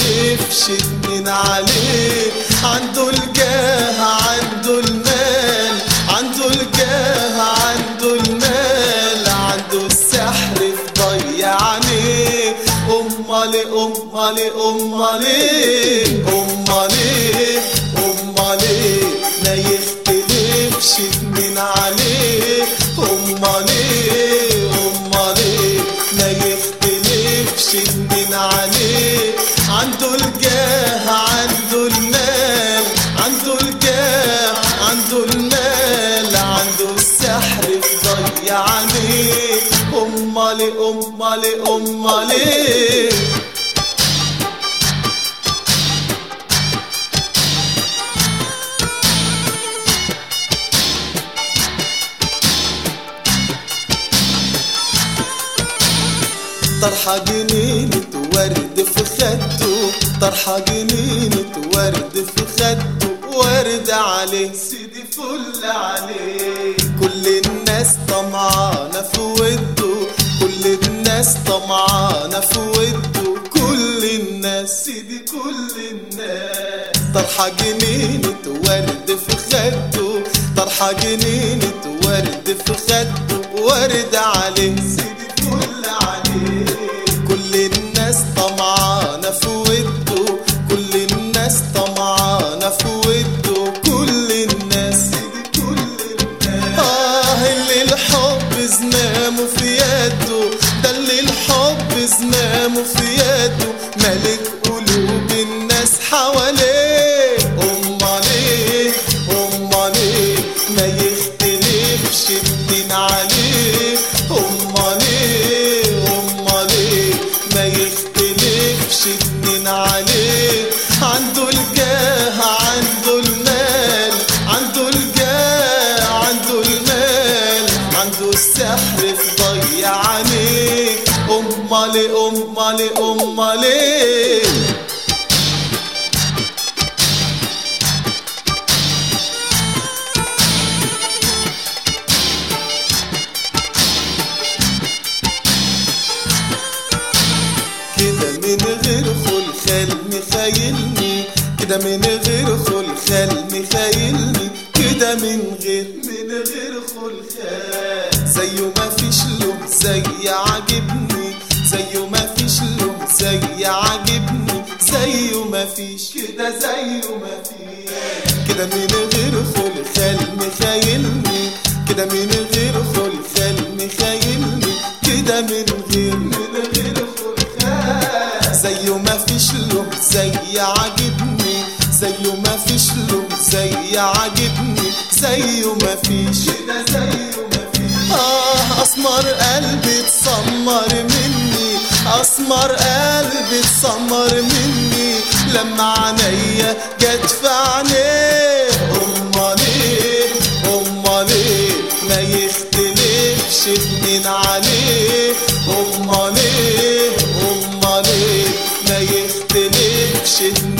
يختلفش اتنين عليه عنده الجاه عنده المال عنده الجاه عنده المال عنده السحر في ضيع عينيه امال امال امال امال امال ما يختلفش اتنين عليه امال امال ما يختلفش اتنين عليه عنده الجاه عنده المال عنده الجاه عنده المال عنده السحر في ضيع عينيه امال امال امال طرحة جنينة ورد في خده طرحة جنينة ورد في خده ورد عليه سيدي فل عليه كل الناس طمعانة في وده كل الناس طمعانة في وده كل الناس سيدي كل الناس طرحة جنينة ورد في خده طرحة جنينة ورد في خده ورد عليه سيدي فل عليه كل الناس طمعانة في وده كل الناس طمعانة في وده كل الناس سيدي كل الناس آه اللي الحب زمامه في يده ده اللي الحب زمامه في يده ملك قلوب الناس حواليه امال ايه امال ايه ما يختلفش اتنين عليه امال ايه امال ايه ما يختلفش اتنين عليه عنده الجاه عنده المال عنده الجاه عنده المال عنده السحر في ضيع عينيه امال امال امال ايه كده من غير خلخال مخايلني كده من غير خلخال مخايلني كده من غير من غير خلخال زيه ما فيش له زي عاجبني زيه ما فيش له زي عاجبني زيه ما فيش كده زيه ما فيش كده من غير خلخال مخايلني كده من غير خلخال مخايلني كده من غير من غير خلخال زيه ما فيش له زي عاجبني زيه ما فيش له زي عاجبني زيه ما فيش كده زيه ما فيش آه أسمر قلبي اتسمر مني أسمر قلبي اتسمر مني لما عينيا جت في عينيه أمال إيه أمال إيه ما يختلفش اتنين عليه أمال إيه أمال إيه ما يختلفش اتنين